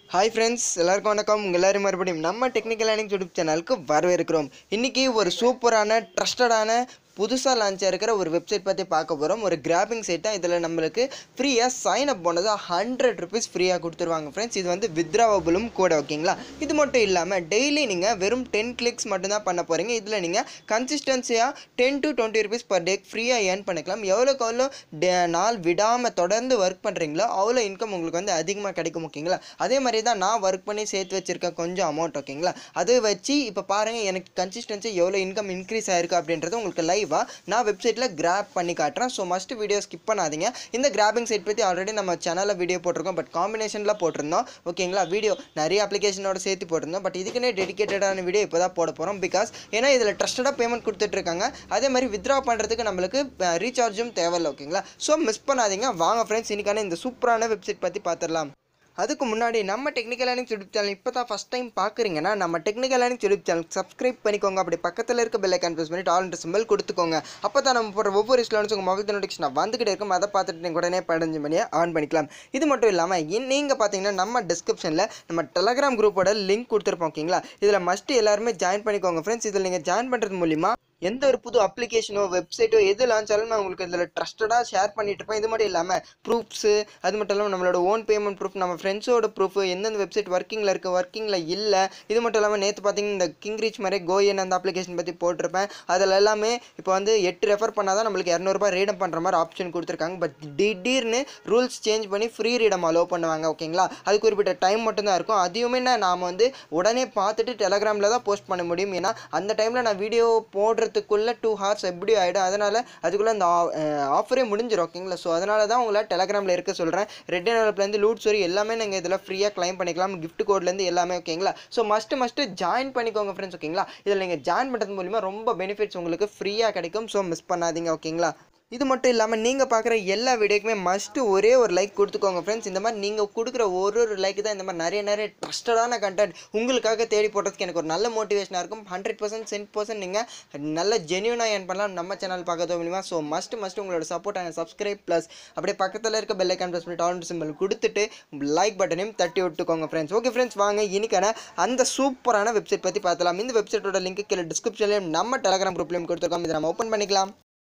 hi friends எல்லாருக்கும் வணக்கம் உங்கள் எல்லாரும் மறுபடியும் நம்ம டெக்னிக்கல் லேர்னிங் யூடியூப் சேனலுக்கு வரவேற்கிறோம் இன்றைக்கி ஒரு சூப்பரான ட்ரஸ்டடான புதுசாக லான்ச் இருக்கிற ஒரு வெப்சைட் பற்றி பார்க்க போகிறோம் ஒரு கிராபிங் சைட் தான் இதில் நம்மளுக்கு ஃப்ரீயாக சைன் அப் போனது ஹண்ட்ரட் ருபீஸ் ஃப்ரீயாக கொடுத்துருவாங்க ஃப்ரெண்ட்ஸ் இது வந்து வித்ராவபிளும் கூட ஓகேங்களா இது மட்டும் இல்லாமல் டெய்லி நீங்கள் வெறும் டென் கிளிக்ஸ் மட்டும்தான் பண்ண போகிறீங்க இதில் நீங்கள் கன்சிஸ்டன்சியாக ten to twenty rupees per day ஃப்ரீயாக ஏர்ன் பண்ணிக்கலாம் எவ்வளோக்கு எவ்வளோ டே நாள் விடாமல் தொடர்ந்து ஒர்க் பண்ணுறீங்களோ அவ்வளோ இன்கம் உங்களுக்கு வந்து அதிகமாக கிடைக்கும் ஓகேங்களா அதே மாதிரி தான் நான் ஒர்க் பண்ணி சேர்த்து வச்சுருக்கேன் கொஞ்சம் அமௌண்ட் ஓகேங்களா அதை வச்சு இப்போ பாருங்கள் எனக்கு கன்சிஸ்டன்சி எவ்வளோ இன்கம் இன்க்ரீஸ் ஆயிருக்கு அப்படின்றது உங்களுக்கு லைவாக நான் வெப்சைட்டில் கிராப் பண்ணி காட்டுறேன் ஸோ மஸ்ட் வீடியோ ஸ்கிப் பண்ணாதீங்க இந்த கிராபிங் சைட் பற்றி ஆல்ரெடி நம்ம சேனலில் வீடியோ போட்டிருக்கோம் பட் காம்பினேஷனில் போட்டிருந்தோம் ஓகேங்களா வீடியோ நிறைய அப்ளிகேஷனோட சேர்த்து போட்டிருந்தோம் பட் இதுக்குன்னே டெடிகேட்டடான வீடியோ இப்போ தான் போட போகிறோம் பிகாஸ் ஏன்னா இதில் ட்ரஸ்டடாக பேமெண்ட் கொடுத்துட்ருக்காங்க அதே மாதிரி வித்ரா பண்ணுறதுக்கு நம்மளுக்கு ரீசார்ஜும் தேவையில்லை ஓகேங்களா ஸோ மிஸ் பண்ணாதீங்க வாங்க ஃப்ரெண்ட்ஸ் இன்னைக்கான இந்த சூப்பரான வெப்சைட் பற்றி பார்த்துடலாம் அதுக்கு முன்னாடி நம்ம டெக்னிக்கல் லேர்னிங் யூடியூப் சேனல் இப்போ தான் ஃபஸ்ட் டைம் பார்க்குறீங்கன்னா நம்ம technical learning YouTube channel subscribe பண்ணிக்கோங்க அப்படி பக்கத்தில் இருக்க பெல் ஐக்கான் ப்ரெஸ் பண்ணிட்டு ஆல் சிம்பிள் கொடுத்துக்கோங்க அப்போ தான் நம்ம போடுற ஒவ்வொரு ஸ்லோன்ஸ் உங்கள் மொபைல் நோட்டிஃபிகேஷன் வந்துகிட்டே இருக்கும் அதை பார்த்துட்டு நீங்கள் உடனே பதினஞ்சு மணியை ஆன் பண்ணிக்கலாம் இது மட்டும் இல்லாமல் நீங்கள் பார்த்தீங்கன்னா நம்ம டிஸ்கிரிப்ஷனில் நம்ம டெலகிராம் குரூப்போட லிங்க் கொடுத்துருப்போம் ஓகேங்களா இதில் மஸ்ட்டு எல்லாருமே ஜாயின் பண்ணிக்கோங்க ஃப்ரெண்ட்ஸ் இதில் நீங்கள் ஜாயின் பண்ணுறது மூலிமா எந்த ஒரு புது அப்ளிகேஷனோ வெப்சைட்டோ எது லான்ச் ஆனாலும் நான் உங்களுக்கு இதில் ட்ரஸ்டடாக ஷேர் பண்ணிட்டு இருப்பேன் இது மட்டும் இல்லாமல் ப்ரூஃப்ஸு அது மட்டும் இல்லாமல் நம்மளோட ஓன் பேமெண்ட் ப்ரூஃப் நம்ம ஃப்ரெண்ட்ஸோட ப்ரூஃப் எந்தெந்த வெப்சைட் ஒர்க்கிங்கில் இருக்குது ஒர்க்கிங்கில் இல்லை இது மட்டும் இல்லாமல் நேற்று பார்த்தீங்கன்னா இந்த கிங் ரீச் மாதிரி கோயன் அந்த அப்ளிகேஷன் பற்றி போட்டிருப்பேன் அதில் எல்லாமே இப்போ வந்து எட்டு ரெஃபர் பண்ணால் தான் நம்மளுக்கு இரநூறுபா ரீடம் பண்ணுற மாதிரி ஆப்ஷன் கொடுத்துருக்காங்க பட் திடீர்னு ரூல்ஸ் சேஞ்ச் பண்ணி ஃப்ரீ ரீடம் அலோவ் பண்ணுவாங்க ஓகேங்களா அது குறிப்பிட்ட டைம் மட்டும்தான் இருக்கும் அதையுமே நான் நாம் வந்து உடனே பார்த்துட்டு டெலகிராமில் தான் போஸ்ட் பண்ண முடியும் ஏன்னா அந்த டைமில் நான் வீடியோ போடுறதுக்குள்ளே டூ ஹார்ஸ் எப்படி ஆகிடும் அதனால் அதுக்குள்ளே அந்த ஆஃபரே முடிஞ்சிடும் ஓகேங்களா ஸோ அதனால தான் உங்களை டெலகிராமில் இருக்க சொல்கிறேன் ரெட் அண்ட் லூட் சோரி எல்லாமே நீங்கள் இதில் ஃப்ரீயாக க்ளைம் பண்ணிக்கலாம் gift கோட்லேருந்து எல்லாமே ஓகேங்களா ஸோ மஸ்ட்டு மஸ்ட்டு ஜாயின் பண்ணிக்கோங்க ஃப்ரெண்ட்ஸ் ஓகேங்களா இதில் நீங்கள் ஜாயின் பண்ணுறது மூலிமா ரொம்ப பெனிஃபிட்ஸ் உங்களுக்கு ஃப்ரீயாக கிடைக்கும் ஸோ மிஸ் பண்ணாதீங்க ஓகேங்களா இது மட்டும் இல்லாமல் நீங்கள் பார்க்குற எல்லா வீடியோக்குமே மஸ்ட்டு ஒரே ஒரு லைக் கொடுத்துக்கோங்க ஃப்ரெண்ட்ஸ் இந்த மாதிரி நீங்கள் கொடுக்குற ஒரு ஒரு லைக் தான் இந்த மாதிரி நிறைய நிறைய ட்ரஸ்டடான கண்டென்ட் உங்களுக்காக தேடி போடுறதுக்கு எனக்கு ஒரு நல்ல மோட்டிவேஷனாக இருக்கும் ஹண்ட்ரட் பர்சன்ட் சென்ட் பர்சன்ட் நீங்கள் நல்ல ஜென்யூனாக ஏன் பண்ணலாம் நம்ம சேனல் பார்க்கறது மூலிமா ஸோ மஸ்ட் மஸ்ட் உங்களோட சப்போர்ட் அண்ட் சப்ஸ்கிரைப் ப்ளஸ் அப்படியே பக்கத்தில் இருக்க பெல் ஐக்கான் ப்ரெஸ் பண்ணி டாலன் சிம்பிள் கொடுத்துட்டு லைக் பட்டனையும் தட்டி விட்டுக்கோங்க ஃப்ரெண்ட்ஸ் ஓகே ஃப்ரெண்ட்ஸ் வாங்க இன்னைக்கான அந்த சூப்பரான வெப்சைட் பற்றி பார்த்தலாம் இந்த வெப்சைட்டோட லிங்க் கீழே டிஸ்கிரிப்ஷன்லேயும் நம்ம டெலகிராம் குரூப்லேயும் கொடுத்துருக்கோம் இதை நம்ம ஓப்பன் பண்ணிக்கலாம்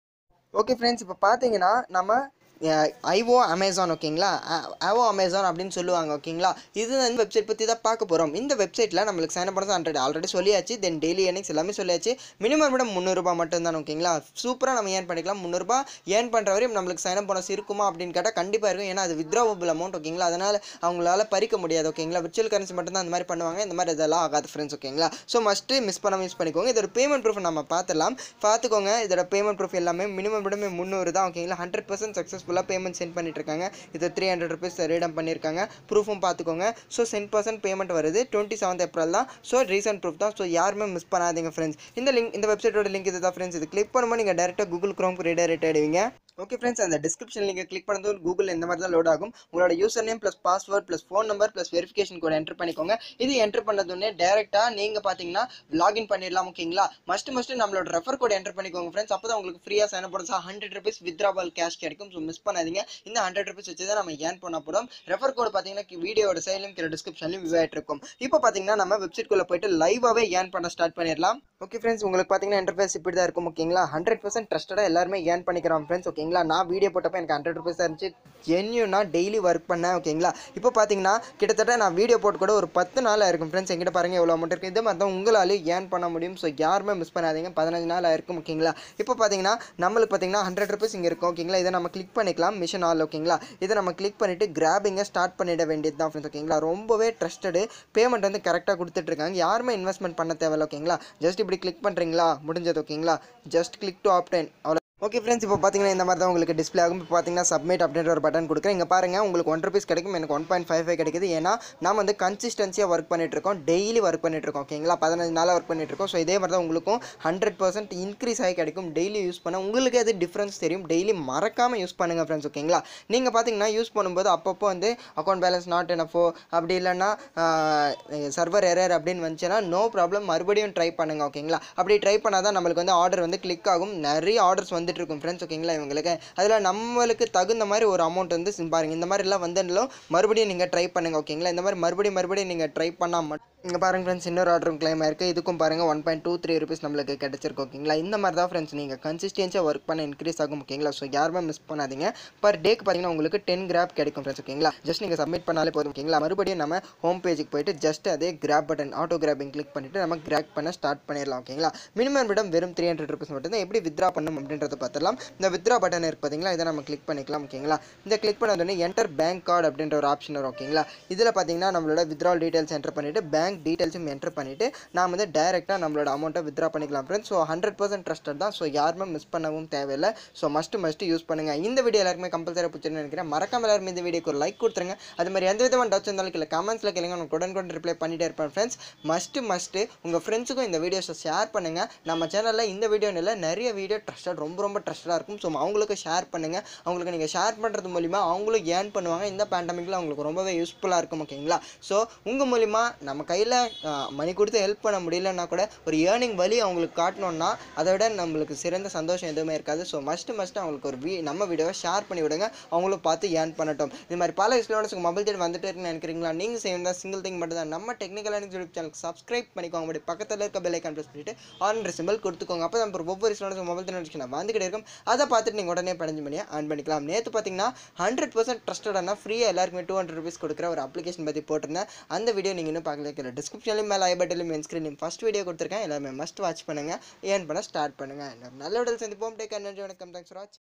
ஓகே ஃப்ரெண்ட்ஸ் இப்போ பார்த்தீங்கன்னா நம்ம ஐஓ அமேசான் ஓகேங்களா ஐஓ அமேசான் அப்படின்னு சொல்லுவாங்க ஓகேங்களா இது வந்து வெப்சைட் பற்றி தான் பார்க்க போகிறோம் இந்த வெப்சைட்டில் நம்மளுக்கு சைன் அப் பண்ணது ஹண்ட்ரட் ஆல்ரெடி சொல்லியாச்சு தென் டெய்லி ஏர்னிங்ஸ் எல்லாமே சொல்லியாச்சு மினிமம் விட முந்நூறுரூபா மட்டும்தான் ஓகேங்களா சூப்பராக நம்ம ஏர்ன் பண்ணிக்கலாம் முந்நூறுரூபா ஏர்ன் பண்ணுற வரையும் நம்மளுக்கு சைன் அப் போனஸ் இருக்குமா அப்படின்னு கேட்டால் கண்டிப்பாக இருக்கும் ஏன்னா அது வித்ராவபிள் அமௌண்ட் ஓகேங்களா அதனால் அவங்களால பறிக்க முடியாது ஓகேங்களா விர்ச்சுவல் கரன்சி மட்டும் தான் அந்த மாதிரி பண்ணுவாங்க இந்த மாதிரி இதெல்லாம் ஆகாது ஃப்ரெண்ட்ஸ் ஓகேங்களா ஸோ மஸ்ட்டு மிஸ் பண்ணாம மிஸ் பண்ணிக்கோங்க இதோட பேமெண்ட் ப்ரூஃப் நம்ம பார்த்துலாம் பார்த்துக்கோங்க இதோட பேமெண்ட் ப்ரூஃப் எல்லாமே மினிமம் விடமே முந்நூறு தான் ஓகேங்களா ஹண்ட்ரட் பர்சன்ட் சக்ஸஸ்ஃபுல்லாக பேமெண்ட் சென்ட் பண்ணிட்டு இருக்காங்க இது த்ரீ ஹண்ட்ரட் ருபீஸ் ரீடம் பண்ணியிருக்காங்க ப்ரூஃபும் பார்த்துக்கோங்க ஸோ சென்ட் பர்சன்ட் பேமெண்ட் வருது டுவெண்ட்டி செவன்த் ஏப்ரல் தான் ஸோ ரீசன்ட் ப்ரூஃப் தான் ஸோ யாருமே மிஸ் பண்ணாதீங்க ஃப்ரெண்ட்ஸ் இந்த லிங்க் இந்த வெப்சைட்டோட லிங்க் இது தான் ஃப்ரெண்ட்ஸ் இது கிளிக் பண்ணும்போது நீங்கள் டேரெக்டாக கூகுள் க்ரோம்க்கு ரீடைரக்ட் ஆயிடுவீங்க ஓகே ஃப்ரெண்ட்ஸ் அந்த டிஸ்கிரிப்ஷன் நீங்கள் கிளிக் பண்ணது கூகுள் இந்த மாதிரி தான் லோட் ஆகும் உங்களோட user name plus password plus phone number plus verification code enter பண்ணிக்கோங்க இது என்டர் பண்ணதுன்னே டேரெக்டாக நீங்கள் பார்த்தீங்கன்னா லாகின் பண்ணிடலாம் ஓகேங்களா மஸ்ட் மஸ்ட் நம்மளோட ரெஃபர் கோட் என்டர் பண்ணிக்கோங்க ஃப்ரெண்ட்ஸ் அப்போ தான் உங்களுக்கு ஃப்ரீயாக சைன் பண்ண sir hundred rupees withdrawal cash கிடைக்கும் ஸோ மிஸ் பண்ணாதீங்க இந்த ஹண்ட்ரட் ருபீஸ் வச்சு தான் நம்ம ஏர்ன் பண்ண போகிறோம் ரெஃபர் கோட் பார்த்தீங்கன்னா வீடியோட சைட்லையும் கீழே டிஸ்கிரிப்ஷன்லையும் விவ் ஆகிட்டு இருக்கும் இப்போ பார்த்தீங்கன்னா நம்ம வெப்சைட்குள்ளே போயிட்டு லைவாகவே ஏர்ன் பண்ண ஸ்டார்ட் பண்ணிடலாம் ஓகே ஃப்ரெண்ட்ஸ் உங்களுக்கு பார்த்தீங்கன்னா இன்டர்ஃபேஸ் இப்படி தான் இருக்கும் ஓகேங்களா ஹண்ட்ரட் பர்சன்ட் ட்ரஸ்டடாக எல்லாருமே ஏர்ன் பண்ணிக்கிறோம் ஃப்ரெண்ட்ஸ் ஓகேங்களா நான் வீடியோ போட்டப்போ எனக்கு ஹண்ட்ரட் ருபீஸ் தான் இருந்துச்சு ஜென்யூனா டெய்லி ஒர்க் பண்ணேன் ஓகேங்களா இப்போ பார்த்தீங்கன்னா கிட்டத்தட்ட நான் வீடியோ போட்டு கூட ஒரு பத்து நாள் ஆயிருக்கும் ஃப்ரெண்ட்ஸ் எங்கிட்ட பாருங்கள் எவ்வளோ அமௌண்ட் இருக்குது இதே மாதிரி தான் உங்களாலே ஏர்ன் பண்ண முடியும் ஸோ யாருமே மிஸ் பண்ணாதீங்க பதினஞ்சு நாள் ஆயிருக்கும் ஓகேங்களா இப்போ பார்த்தீங்கன்னா நம்மளுக்கு பார்த்தீங்கன்னா ஹண்ட்ரட் ருபீஸ் இங்கே இருக்கும் ஓகேங்களா இதை நம்ம கிளிக் பண்ணிக்கலாம் மிஷன் ஆல் ஓகேங்களா இதை நம்ம கிளிக் பண்ணிவிட்டு கிராபிங்கை ஸ்டார்ட் பண்ணிட வேண்டியது தான் ஃப்ரெண்ட்ஸ் ஓகேங்களா ரொம்பவே ட்ரஸ்டடு பேமெண்ட் வந்து கரெக்டாக கொடுத்துட்ருக்காங்க யாருமே இன்வெஸ்ட்மெண்ட் பண்ண தேவையில்ல ஓகேங்களா ஜஸ்ட் இப்படி கிளிக் பண்ணுறீங்களா முடிஞ்சது ஓகேங்களா ஜஸ்ட் கிளிக் டு ஆப்டைன் அவ்வளோ ஓகே ஃப்ரெண்ட்ஸ் இப்போ பார்த்தீங்கன்னா இந்த மாதிரி தான் உங்களுக்கு டிஸ்பிளே ஆகும் இப்போ பார்த்தீங்கன்னா சப்மிட் அப்படின்ற ஒரு பட்டன் கொடுக்குறேன் இங்கே பாருங்கள் உங்களுக்கு ஒன் ருபீஸ் கிடைக்கும் எனக்கு ஒன் பாயிண்ட் ஃபைவ் ஃபைவ் கிடைக்குது ஏன்னா நம்ம வந்து கன்சிஸ்டன்சியாக ஒர்க் பண்ணிட்டு இருக்கோம் டெய்லி ஒர்க் பண்ணிட்டு இருக்கோம் ஓகேங்களா பதினஞ்சு நாளாக ஒர்க் பண்ணிட்டு இருக்கோம் ஸோ இதே மாதிரி தான் உங்களுக்கும் ஹண்ட்ரட் பர்சன்ட் இன்க்ரீஸ் ஆகி கிடைக்கும் டெய்லி யூஸ் பண்ண உங்களுக்கு அது டிஃப்ரென்ஸ் தெரியும் டெய்லி மறக்காமல் யூஸ் பண்ணுங்கள் ஃப்ரெண்ட்ஸ் ஓகேங்களா நீங்கள் பார்த்தீங்கன்னா யூஸ் பண்ணும்போது அப்பப்போ வந்து அக்கௌண்ட் பேலன்ஸ் நாட் எனஃபோ அப்படி இல்லைன்னா சர்வர் எரர் அப்படின்னு வந்துச்சுன்னா நோ ப்ராப்ளம் மறுபடியும் ட்ரை பண்ணுங்கள் ஓகேங்களா அப்படி ட்ரை பண்ணால் தான் நம்மளுக்கு வந்து ஆர்டர் வந்து கிளிக் ஆகும் நிறைய ஆர்டர்ஸ் வந்து வந்துட்டு இருக்கும் ஃப்ரெண்ட்ஸ் ஓகேங்களா இவங்களுக்கு அதில் நம்மளுக்கு தகுந்த மாதிரி ஒரு அமௌண்ட் வந்து sim பாருங்க இந்த மாதிரிலாம் வந்தாலும் மறுபடியும் நீங்கள் ட்ரை பண்ணுங்கள் ஓகேங்களா இந்த மாதிரி மறுபடியும் மறுபடியும் நீங்கள் ட்ரை பண்ணால் இங்கே பாருங்க ஃப்ரெண்ட்ஸ் இன்னொரு ஆர்டரும் கிளைம் ஆயிருக்கு இதுக்கும் பாருங்கள் one point two three rupees நம்மளுக்கு கிடச்சிருக்கு ஓகேங்களா இந்த மாதிரி தான் ஃப்ரெண்ட்ஸ் நீங்கள் கன்சிஸ்டன்ஸாக ஒர்க் பண்ண இன்க்ரீஸ் ஆகும் ஓகேங்களா ஸோ யாருமே மிஸ் பண்ணாதீங்க பர் டேக்கு பார்த்தீங்கன்னா உங்களுக்கு டென் கிராப் கிடைக்கும் ஃப்ரெண்ட்ஸ் ஓகேங்களா ஜஸ்ட் நீங்கள் சப்மிட் பண்ணாலே போதும் ஓகேங்களா மறுபடியும் நம்ம ஹோம் பேஜுக்கு போயிட்டு ஜஸ்ட் அதே grab button auto grabbing click பண்ணிட்டு நம்ம கிராக் பண்ண ஸ்டார்ட் பண்ணிடலாம் ஓகேங்களா மினிமம் விடம் வெறும் த்ரீ ஹண்ட்ரட் ருபீஸ் மட்டும் தான் எப்படி வித்ரா பண்ணணும் அப்படின்றத பார்த்துடலாம் இந்த வித்ரா பட்டன் இருக்கு பார்த்தீங்களா இதை நம்ம கிளிக் பண்ணிக்கலாம் ஓகேங்களா இந்த கிளிக் பண்ணதுன்னு என்டர் பேங்க் கார்டு அப்படின்ற ஒரு ஆப்ஷன் வரும் ஓகேங்களா இதில் பார்த்தீங்கன்னா நம்மளோட வித்ரால் டீடைல்ஸ் என்டர் பண்ணிவிட்டு பேங்க் டீடைல்ஸும் என்டர் பண்ணிவிட்டு நாம் வந்து டைரெக்டாக நம்மளோட அமௌண்ட்டை வித்ரா பண்ணிக்கலாம் friends so hundred percent trusted தான் ஸோ யாருமே மிஸ் பண்ணவும் தேவையில்லை ஸோ மஸ்ட்டு மஸ்ட்டு யூஸ் பண்ணுங்கள் இந்த வீடியோ எல்லாருக்குமே கம்பல்சரி பிடிச்சிருன்னு நினைக்கிறேன் மறக்காம எல்லாருமே இந்த வீடியோக்கு ஒரு லைக் கொடுத்துருங்க அது மாதிரி எந்த விதமான டச் இருந்தாலும் கீழே கமெண்ட்ஸில் கேளுங்க உங்களுக்கு உடனே கூட ரிப்ளை பண்ணிட்டே இருப்பேன் ஃப்ரெண்ட்ஸ் மஸ்ட்டு மஸ்ட்டு உங்கள் ஃப்ரெண்ட்ஸுக்கும் இந்த வீடியோஸை ஷேர் பண்ணுங்கள் நம்ம சேனலில் இந்த வீடியோன்னு இல்லை நிறைய வீடியோ ட்ரஸ்டட் ரொம்ப ரொம்ப ட்ரஸ்டடாக இருக்கும் ஸோ அவங்களுக்கு ஷேர் பண்ணுங்கள் அவங்களுக்கு நீங்கள் ஷேர் பண்ணுறது மூலிமா அவங்களும் ஏர்ன் பண்ணுவாங்க இந்த பேண்டமிக்கில் அவங்களுக்கு ரொம்பவே யூஸ்ஃபுல்லாக இருக்கும் ஓகேங்களா ஸோ உங்கள் மூலிமா நம்ம கையில் மணி கொடுத்து ஹெல்ப் பண்ண முடியலன்னா கூட ஒரு ஏர்னிங் வழி அவங்களுக்கு காட்டணும்னா அதை விட நம்மளுக்கு சிறந்த சந்தோஷம் எதுவுமே இருக்காது ஸோ மஸ்ட் மஸ்ட் அவங்களுக்கு ஒரு வீ நம்ம வீடியோவை ஷேர் பண்ணி விடுங்க அவங்களும் பார்த்து ஏர்ன் பண்ணட்டும் இது மாதிரி பல ஸ்டூடெண்ட்ஸ்க்கு மொபைல் தேடி வந்துட்டு இருக்குன்னு நினைக்கிறீங்களா நீங்கள் செய்யணும் தான் சிங்கிள் திங் மட்டும் தான் நம்ம டெக்னிக்கல் யூடியூப் சேனலுக்கு சப்ஸ்கிரைப் பண்ணிக்கோங்க அப்படி பக்கத்தில் இருக்க பெல் ஐக்கான் ப்ரெஸ் பண்ணிட்டு ஆன் சிம்பிள் கொடுத்துக்கோங்க அப்போ நம்ம ஒவ்வொரு ஸ்டூடெண்ட்ஸ் மொபைல் நோட்டிஃபிகேஷன் வந்துக்கிட்டே இருக்கும் அதை பார்த்துட்டு நீங்கள் உடனே படைஞ்சு பண்ணி ஆன் பண்ணிக்கலாம் நேற்று பார்த்தீங்கன்னா ஹண்ட்ரட் பர்சன்ட் ட்ரஸ்டடான ஃப்ரீயாக எல்லாருக்குமே டூ ஹண்ட்ரட் ருபீஸ் கொடுக்குற ஒரு அப்ளிகேஷன் பற்றி போட்டிருந்தேன் அந்த வீடியோ நீங்கள் இன்னும் பார்க்கல கீழே டிஸ்கிரிப்ஷன்லையும் மேலே ஐ பட்டிலும் என் ஸ்க்ரீன் ஃபஸ்ட் வீடியோ கொடுத்துருக்கேன் எல்லாமே மஸ்ட் வாட்ச் பண்ணுங்கள் ஏர்ன் பண்ண ஸ்டார்ட் பண்ணுங்கள் இன்னொரு நல்ல உடல் சந்திப்போம் டேக் அண்ட் வணக்கம் தேங்க்ஸ் வாட்ச்